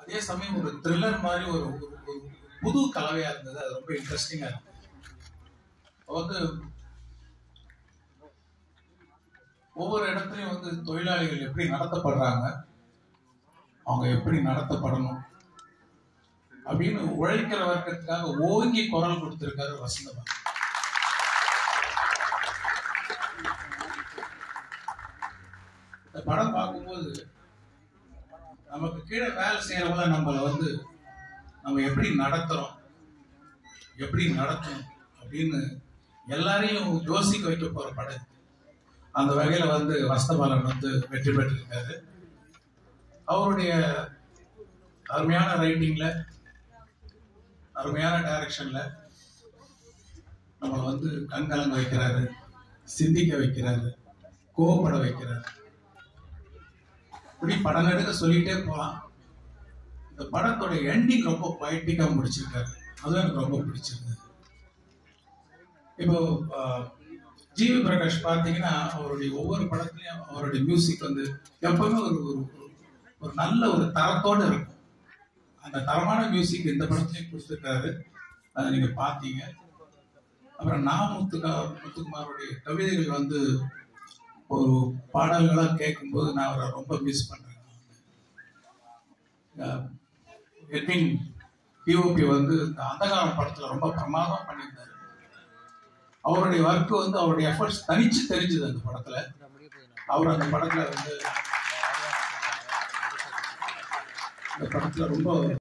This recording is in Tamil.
அதே சமயம் ஒரு த்ரில்லர் மாதிரி ஒரு ஒரு- ஒரு புது கலவையா இருந்தது அது ரொம்ப இன்ட்ரெஸ்டிங்கா இருந்தது வந்து ஒவ்வொரு இடத்துலயும் வந்து தொழிலாளிகள் எப்படி நடத்தப்படுறாங்க அவங்க எப்படி நடத்தப்படணும் அப்படின்னு உழைக்கிற வர்க்கத்துக்காக ஓங்கி குரல் கொடுத்திருக்காரு வசந்தபாலன் இந்த படம் பார்க்கும்போது நமக்கு கீழே வேலை செய்யறவங்கள நம்மள வந்து நம்ம எப்படி நடத்துறோம் எப்படி நடத்தணும் அப்படின்னு எல்லாரையும் யோசிக்க வைக்க போற படம் இது. அந்த வகையில வந்து வஸ்தபாலன் வந்து வெற்றி பெற்றிருக்காரு அவருடைய அருமையான ரைட்டிங்ல அருமையான டைரக்ஷன்ல நம்மளை வந்து கண்கலங்க வைக்கிறாரு சிந்திக்க வைக்கிறாரு கோவப்பட வைக்கிறாரு இப்படி படம் எடுக்க சொல்லிட்டே போலாம் இந்த படத்தோட எண்டிங் ரொம்ப பொயட்டிக்கா முடிச்சிருக்காரு அதுவும் எனக்கு ரொம்ப பிடிச்சிருந்தது இப்போ ஆஹ், ஜிவி பிரகாஷ் பார்த்தீங்கன்னா அவருடைய ஒவ்வொரு படத்துலயும் அவருடைய மியூசிக் வந்து எப்பவுமே ஒரு ஒரு ஒரு- ஒரு நல்ல ஒரு தரத்தோட இருக்கும் அந்த தரமான மியூசிக் இந்த படத்துலயும் கொடுத்துருக்காரு அதை நீங்க பார்த்தீங்க அப்புறம் நான் முத்துக்கா முத்துக்குமாருடைய கவிதைகள் வந்து ஒரு பாடல்களா கேட்கும்போது நான் அவரை ரொம்ப மிஸ் பண்றேன் அஹ் எட்வின் பிஓபி வந்து இந்த அந்தகாரம் படத்துல ரொம்ப பிரமாதமா பண்ணியிருந்தாரு அவருடைய ஒர்க் வந்து அவருடைய எஃபர்ட்ஸ் தனிச்சு தெரிஞ்சது அந்த படத்துல அவர் அந்த படத்துல வந்து இந்த படத்துல ரொம்ப